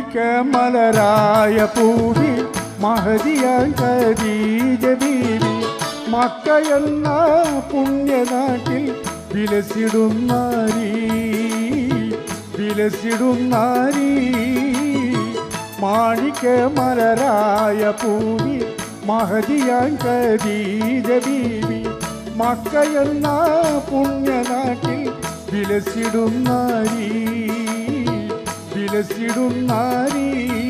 മാണിക്യമലരായ പൂവി മഹതിയായി ഖദീജ ബീവി Mecca എന്ന പുണ്യനാട്ടിൽ വിലസിടുന്നാരീ വിലസിടുന്നാരീ മാണിക്യമലരായ പൂവി മഹതിയായി ഖദീജ ബീവി Mecca എന്ന പുണ്യനാട്ടിൽ വിലസിടുന്നാരീ വിലസിടുന്നാരീ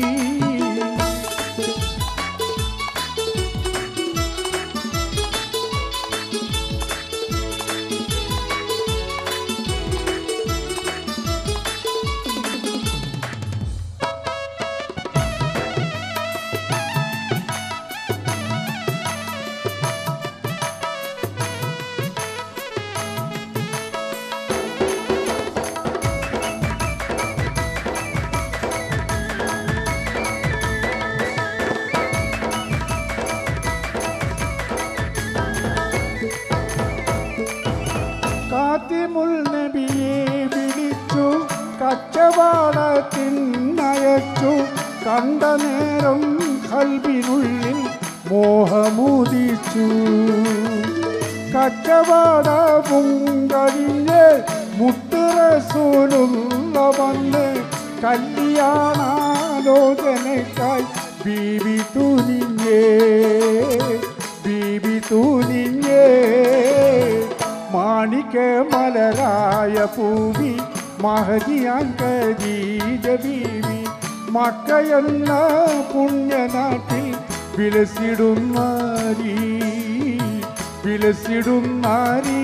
കാത്തിമുൽ നബിയെ വിളിച്ചു കച്ചവാടത്തിനയച്ചു കണ്ട നേരം കൽവിനുള്ളിൽ മോഹമുദിച്ചു കച്ചവാടവും കഴിഞ്ഞ് മുത്തുറസൂലുള്ള വന്ന് കല്യാണാലോചനയ്ക്കായി ബീവി തുനിഞ്ഞേ ബീവി തുനിഞ്ഞേ മാണിക്ക മലരായ പൂവി മഹതിയാൻ കരീജ ബീവി മക്ക എന്ന പുണ്യനാട്ടിൽ വിലസിടുന്നാരീ വിലസിടുന്നാരീ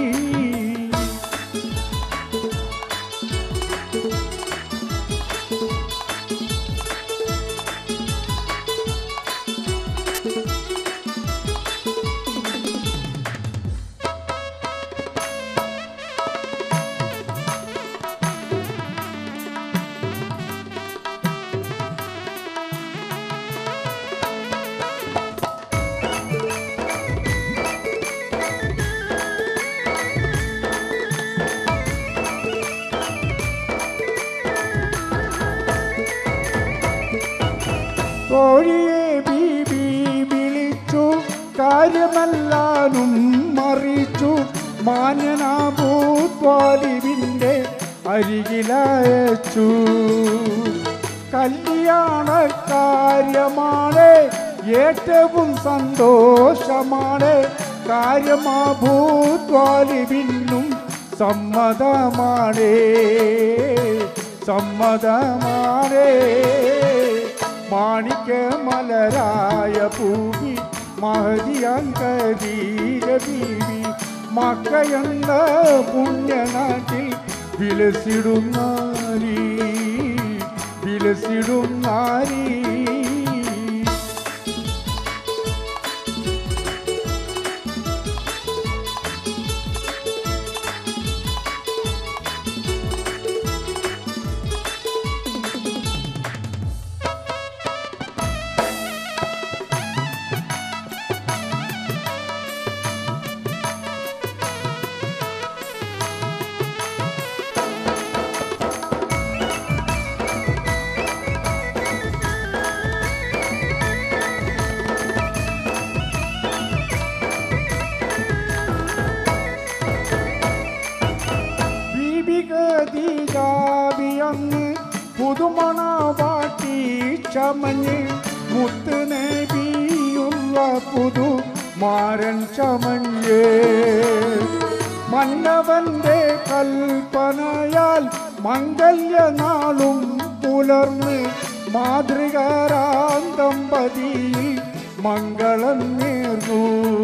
കോഴിയെ ബീബി വിളിച്ചു കാര്യമല്ലാനും മറിച്ചു മാന്യനാഭൂത്വാലിവിൻ്റെ അരികിലയച്ചു കല്യാണ കാര്യമാണ് ഏറ്റവും സന്തോഷമാണ് കാര്യമാഭൂത്വാലിവിനും സമ്മതമാണേ സമ്മതമാണേ മാണിക്ക മലരായ പൂവി മഹതിയാൻ കരീര ബീവി മക്ക എന്ന പുണ്യനാട്ടിൽ വിലസിടുന്നാരീ വിലസിടുന്നാരീ ബീബികീകാവിയന്ന് പുതുമണവാട്ടി ചമഞ്ഞ് മുത്ത് നബിയുള്ള പുതു മാരൻ ചമഞ്ഞ് മന്നവന്റെ കൽപ്പനയാൽ മംഗല്യനാളും പുലർന്ന് മാതൃകാരാം ദമ്പതിയിൽ മംഗളം നേർന്നു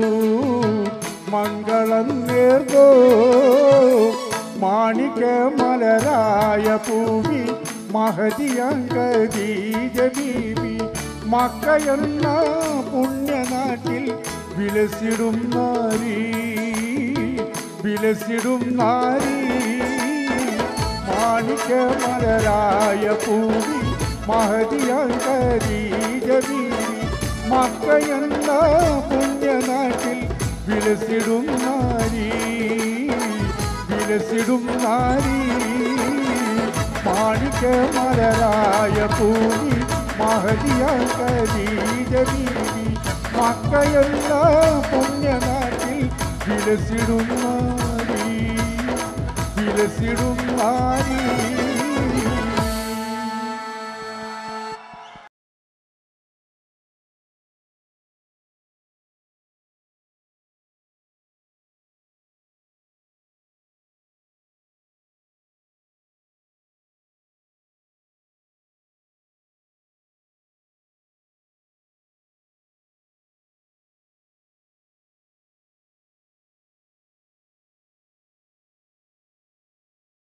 മംഗളം നേർന്നു മാണിക്ക മലരായ പൂവി മഹതിയങ്കരീജ ബീവി മക്ക എന്ന പുണ്യനാട്ടിൽ വിലസിടും നാരീ വിലസിടും നാരീ മാണിക്ക മലരായ പൂവി മഹതിയങ്കരീജ ബീവി മക്ക എന്ന പുണ്യനാട്ടിൽ വിലസിടും നാരീ വിലസിടും നാരീ മാണിക്ക മാണിക്യമലരായ ഭൂമി മഹതിയ ഖദീജ ബീവി മക്കയെന്ന പുണ്യനാട്ടിൽ വിലസിടും നാരി വിലസിടും നാരി